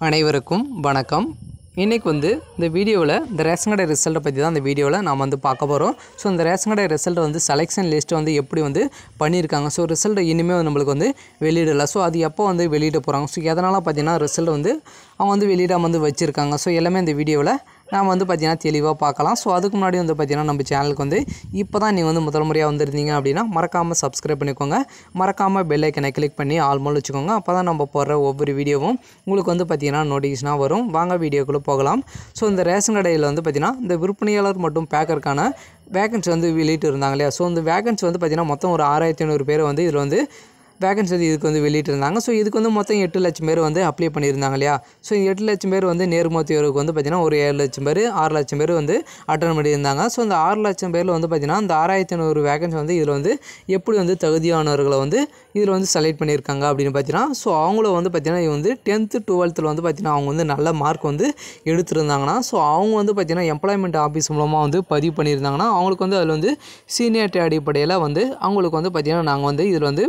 அனைவருக்கும் வணக்கம் இன்றைக்கி வந்து இந்த வீடியோவில் இந்த ரேஷன் கடை ரிசல்ட்டை பற்றி தான் இந்த வீடியோவில் நாம் வந்து பார்க்க போகிறோம் ஸோ இந்த ரேஷன் கடை ரிசல்ட் வந்து செலெக்ஷன் லிஸ்ட்டு வந்து எப்படி வந்து பண்ணியிருக்காங்க ஸோ ரிசல்ட் இனிமேல் நம்மளுக்கு வந்து வெளியிடலை ஸோ அது எப்போ வந்து வெளியிட போகிறாங்க ஸோ எதனால் பார்த்தீங்கன்னா ரிசல்ட் வந்து அவங்க வந்து வெளியிடாமல் வந்து வச்சுருக்காங்க ஸோ எல்லாமே இந்த வீடியோவில் நாம் வந்து பார்த்தீங்கன்னா தெளிவாக பார்க்கலாம் ஸோ அதுக்கு முன்னாடி வந்து பார்த்தீங்கன்னா நம்ம சேனலுக்கு வந்து இப்போ தான் நீங்கள் வந்து முதல் முறையாக வந்திருந்தீங்க அப்படின்னா மறக்காமல் சப்ஸ்கிரைப் பண்ணிக்கோங்க மறக்காமல் பெல் ஐக்கனை கிளிக் பண்ணி ஆல்மோல் வச்சுக்கோங்க அப்போ தான் நம்ம போடுற ஒவ்வொரு வீடியோவும் உங்களுக்கு வந்து பார்த்தீங்கன்னா நோட்டிஃபிகேஷனாக வரும் வாங்க வீடியோக்குள்ளே போகலாம் ஸோ இந்த ரேஷன் கடையில் வந்து பார்த்தீங்கன்னா இந்த விற்பனையாளர் மற்றும் பேக்கருக்கான வேகன்சி வந்து வெளியிட்டு இருந்தாங்க இல்லையா ஸோ இந்த வேகன்சி வந்து பார்த்தீங்கன்னா மொத்தம் ஒரு ஆறாயிரத்தி ஐநூறு பேர் வந்து இதில் வந்து வேகன்சி வந்து இதுக்கு வந்து வெளியிட்டிருந்தாங்க ஸோ இதுக்கு வந்து மொத்தம் எட்டு லட்சம் பேர் வந்து அப்ளை பண்ணியிருந்தாங்க இல்லையா ஸோ எட்டு லட்சம் பேர் வந்து நேர்முக தேர்வுக்கு வந்து பார்த்திங்கன்னா ஒரு ஏழு லட்சம் பேர் ஆறு லட்சம் பேர் வந்து அட்டன் பண்ணியிருந்தாங்க ஸோ இந்த ஆறு லட்சம் பேரில் வந்து பார்த்திங்கன்னா இந்த ஆறாயிரத்தி ஐநூறு வேகன்சி வந்து இதில் வந்து எப்படி வந்து தகுதியானவர்களை வந்து இதில் வந்து செலக்ட் பண்ணியிருக்காங்க அப்படின்னு பார்த்தீங்கன்னா ஸோ அவங்கள வந்து பார்த்திங்கன்னா இது வந்து டென்த்து டுவெல்த்தில் வந்து பார்த்திங்கன்னா அவங்க வந்து நல்ல மார்க் வந்து எடுத்திருந்தாங்கன்னா ஸோ அவங்க வந்து பார்த்திங்கன்னா எம்ப்ளாய்மெண்ட் ஆஃபீஸ் மூலமாக வந்து பதிவு பண்ணியிருந்தாங்கன்னா அவங்களுக்கு வந்து அதில் வந்து சீனியாரிட்டி அடிப்படையில் வந்து அவங்களுக்கு வந்து பார்த்திங்கன்னா நாங்கள் வந்து இதில் வந்து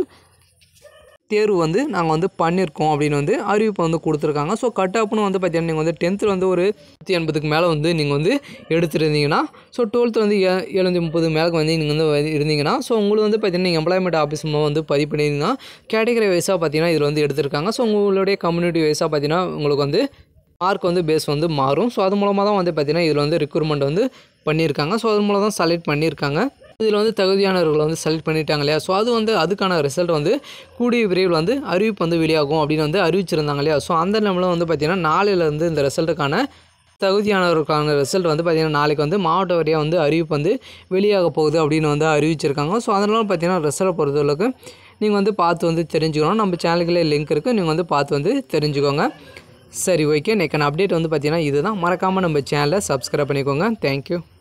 தேர்வு வந்து நாங்கள் வந்து பண்ணியிருக்கோம் அப்படின்னு வந்து அறிவிப்பை வந்து கொடுத்துருக்காங்க ஸோ கட் ஆப்னு வந்து பார்த்தீங்கன்னா நீங்கள் வந்து டென்த்தில் வந்து ஒரு நூற்றி எண்பதுக்கு மேலே வந்து நீங்கள் வந்து எடுத்துருந்தீங்கன்னா ஸோ டுவெல்த்து வந்து ஏ எழுநூற்றி முப்பது மேலே வந்து நீங்கள் வந்து வந்து இருந்தீங்கன்னா ஸோ உங்களுக்கு வந்து பார்த்தீங்கன்னா எம்ப்ளாய்மெண்ட் ஆஃபீஸ் மூலம் வந்து பதிவு பண்ணியிருந்தீங்கன்னா கேட்டகரி வைஸாக பார்த்தீங்கன்னா இதில் வந்து எடுத்திருக்காங்க ஸோ உங்களுடைய கம்யூனிட்டி வைஸாக பார்த்தீங்கன்னா உங்களுக்கு வந்து மார்க் வந்து பேஸ் வந்து மாறும் ஸோ அது மூலமாக தான் வந்து பார்த்தீங்கன்னா இதில் வந்து ரெக்ரூட்மெண்ட் வந்து பண்ணியிருக்காங்க ஸோ அது மூலம் தான் செலக்ட் பண்ணியிருக்காங்க இதில் வந்து தகுதியானவர்களை வந்து செலக்ட் பண்ணிட்டாங்க இல்லையா ஸோ அது வந்து அதுக்கான ரிசல்ட் வந்து கூடிய விரைவில் வந்து அறிவிப்பு வந்து வெளியாகும் அப்படின்னு வந்து அறிவிச்சிருந்தாங்க இல்லையா ஸோ அந்த நிலமில் வந்து பார்த்திங்கன்னா நாளையிலேருந்து இந்த ரிசல்ட்டுக்கான தகுதியானவருக்கான ரிசல்ட் வந்து பார்த்திங்கன்னா நாளைக்கு வந்து மாவட்ட வாரியாக வந்து அறிவிப்பு வந்து வெளியாக போகுது அப்படின்னு வந்து அறிவிச்சிருக்காங்க ஸோ அதனால பார்த்திங்கன்னா ரிசல்ட் பொறுத்தளவுக்கு நீங்கள் வந்து பார்த்து வந்து தெரிஞ்சுக்கணும் நம்ம சேனலுக்குள்ளே லிங்க் இருக்குது நீங்கள் வந்து பார்த்து வந்து தெரிஞ்சுக்கோங்க சரி ஓகே நெக்கான அப்டேட் வந்து பார்த்திங்கன்னா இதுதான் மறக்காமல் நம்ம சேனலை சப்ஸ்கிரைப் பண்ணிக்கோங்க தேங்க்யூ